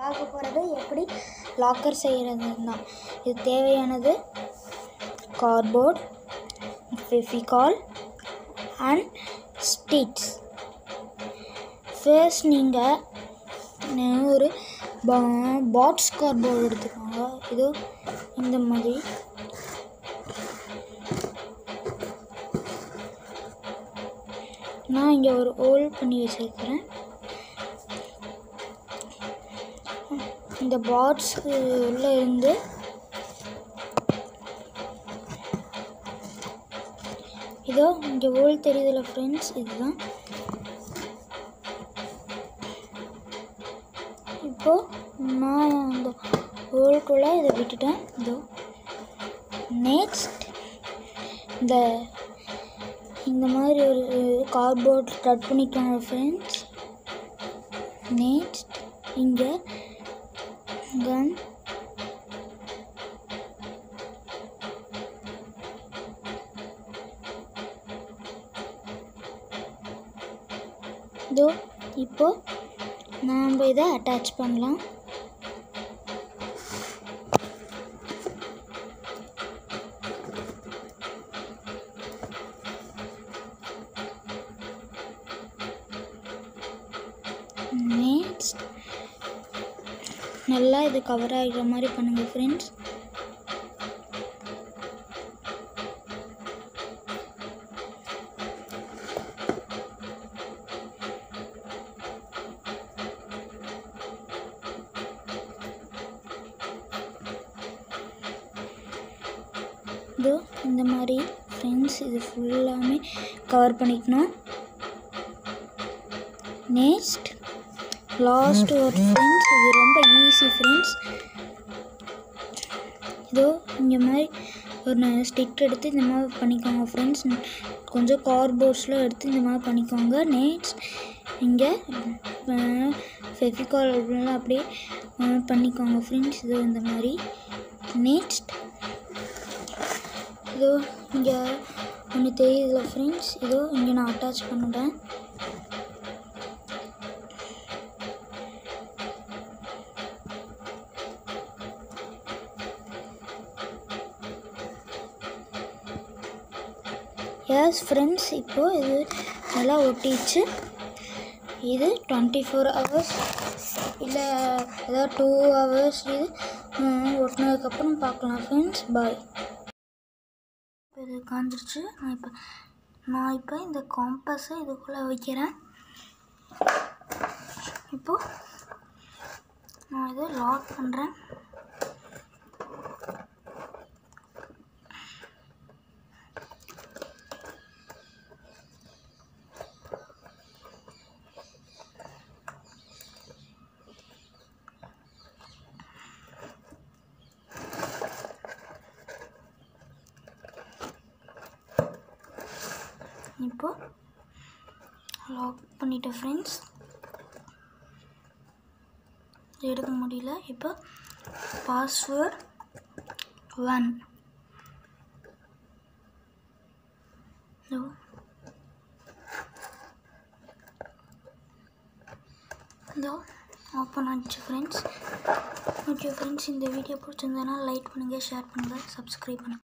பார்க்க போகிறது எப்படி லாக்கர் செய்கிறது தான் இது தேவையானது cardboard Fevicol and sticks first நீங்கள் ஒரு பாட்ஸ் கார்ட்போர்டு எடுத்துக்கோங்க இது இந்த மாதிரி நான் இங்கே ஒரு ஹோல் பண்ணி வச்சிருக்கிறேன் இந்த பாட்ஸ்க்கு உள்ளே இருந்து இதோ இங்கே ஹோல் தெரியுதுல ஃப்ரெண்ட்ஸ் இதுதான் இப்போ நான் அந்த ஹோல்குள்ளே இதை விட்டுட்டேன் இதோ நெக்ஸ்ட் இந்த இந்த மாதிரி ஒரு கார்ட்போர்ட் கட் பண்ணிக்கோங்க ஃப்ரெண்ட்ஸ் நெக்ஸ்ட் இங்கே கன் இதோ இப்போ நாம் இதை அட்டாச் பண்ணலாம் நெக்ஸ்ட் நல்லா இது கவர் ஆகிற மாதிரி பண்ணுங்கள் ஃப்ரெண்ட்ஸ் இதோ இந்த மாதிரி ஃப்ரெண்ட்ஸ் இது ஃபுல்லாமே கவர் பண்ணிக்கணும் நெக்ஸ்ட் லாஸ்ட் ஒரு ஃப்ரெண்ட்ஸ் இது ரொம்ப ஈஸி ஃப்ரெண்ட்ஸ் இதோ இந்த மாதிரி ஒரு ஸ்டிக் எடுத்து இந்த மாதிரி பண்ணிக்கோங்க ஃப்ரெண்ட்ஸ் கொஞ்சம் கார்போர்ட்ஸ்லாம் எடுத்து இந்த மாதிரி பண்ணிக்கோங்க நெக்ஸ்ட் இங்கே ஃபெஃபிகால் அப்படியே அஹ், பண்ணிக்கோங்க ஃப்ரெண்ட்ஸ் இதோ இந்த மாதிரி நெக்ஸ்ட் இதோ இங்கே ஒன்று தெரியுதுல ஃப்ரெண்ட்ஸ் இதோ இங்கே நான் அட்டாச் பண்ணுறேன் எஸ் ஃப்ரெண்ட்ஸ் இப்போது இது நல்லா ஒட்டிச்சு இது டுவெண்ட்டி ஃபோர் ஹவர்ஸ் இல்லை ஏதாவது டூ ஹவர்ஸ் இது ம், ஒட்டினதுக்கப்புறம் பார்க்கலாம் ஃப்ரெண்ட்ஸ் பாய் இப்போ இது காஞ்சிருச்சு நான் இப்போ நான் இப்போ இந்த காம்பஸை இதுக்குள்ளே வைக்கிறேன் இப்போது நான் இதை லாக் பண்ணுறேன் இப்போ லாக் பண்ணிட்டேன் ஃப்ரெண்ட்ஸ் எடுக்க முடியல இப்போ பாஸ்வேர்ட் ஒன் இதோ ஓப்பன் ஆச்சு ஃப்ரெண்ட்ஸ் ஓகே ஃப்ரெண்ட்ஸ் இந்த வீடியோ பிடிச்சிருந்தனா லைக் பண்ணுங்கள் ஷேர் பண்ணுங்கள் சப்ஸ்கிரைப் பண்ணுங்கள்